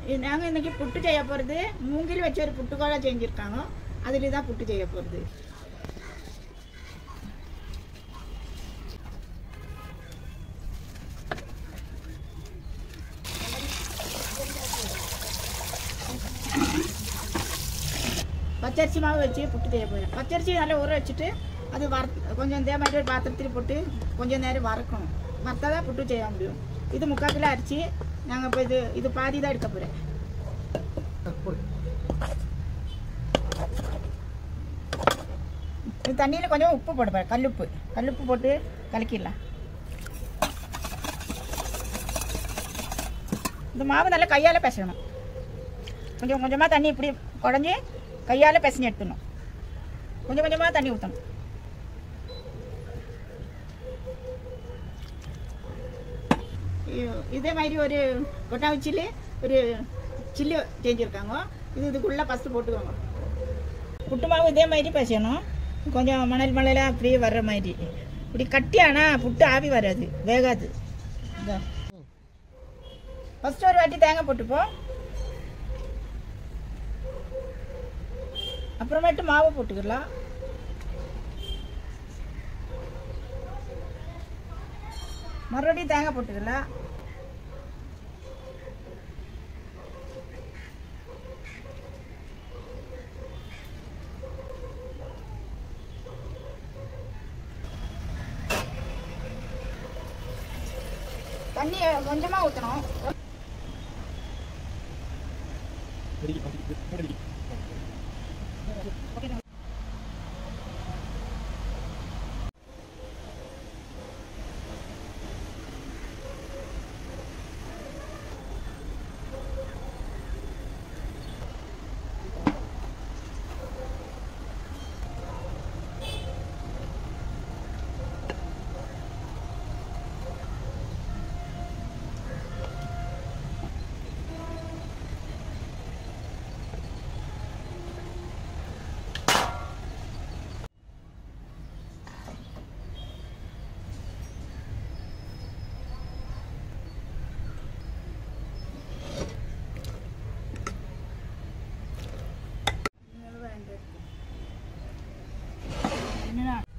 நாங்கள் இன்னைக்கு புட்டு செய்ய போகிறது மூங்கில் வச்சு ஒரு புட்டுக்கோழை செஞ்சுருக்காங்க அதில் தான் புட்டு செய்ய போகிறது பச்சரிசி மாவு வச்சு புட்டு செய்ய போகிறேன் பச்சரிசி நல்லா ஊற வச்சுட்டு அது வர கொஞ்சம் இதே மாதிரி ஒரு பாத்திரத்தில் போட்டு கொஞ்சம் நேரம் வறுக்கணும் வறுத்தா தான் புட்டு செய்ய முடியும் இது முக்கால் கிலோ அரிசி நாங்கள் இப்போ இது இது பாதி தான் எடுக்க போகிறேன் இது தண்ணியில் கொஞ்சம் உப்பு போட்டு பாரு கல்லுப்பு கல்லுப்பு போட்டு கலக்கிடலாம் இந்த மாவு நல்லா கையால் பிசையணும் கொஞ்சம் கொஞ்சமாக தண்ணி இப்படி குடஞ்சி கையால் பிசைஞ்சு எடுத்துடணும் கொஞ்சம் கொஞ்சமாக தண்ணி ஊற்றணும் இ- இதே மாதிரி ஒரு கொட்டாவி சில்லி ஒரு சில்லி செஞ்சுருக்காங்க இது இதுக்குள்ளே ஃபஸ்ட்டு போட்டுக்கோங்க புட்டு மாவு இதே மாதிரி பிசையணும் கொஞ்சம் மணல் மணலாக அப்படியே வர்ற மாதிரி இப்படி கட்டியானா புட்டு ஆவி வராது வேகாது ஃபஸ்ட்டு ஒரு வாட்டி தேங்காய் போட்டுப்போம் அப்புறமேட்டு மாவு போட்டுக்கலாம் மறுபடியும் தேங்காய் போட்டுக்கலாம் தண்ணி கொஞ்சமாக ஊற்றணும் என்னடா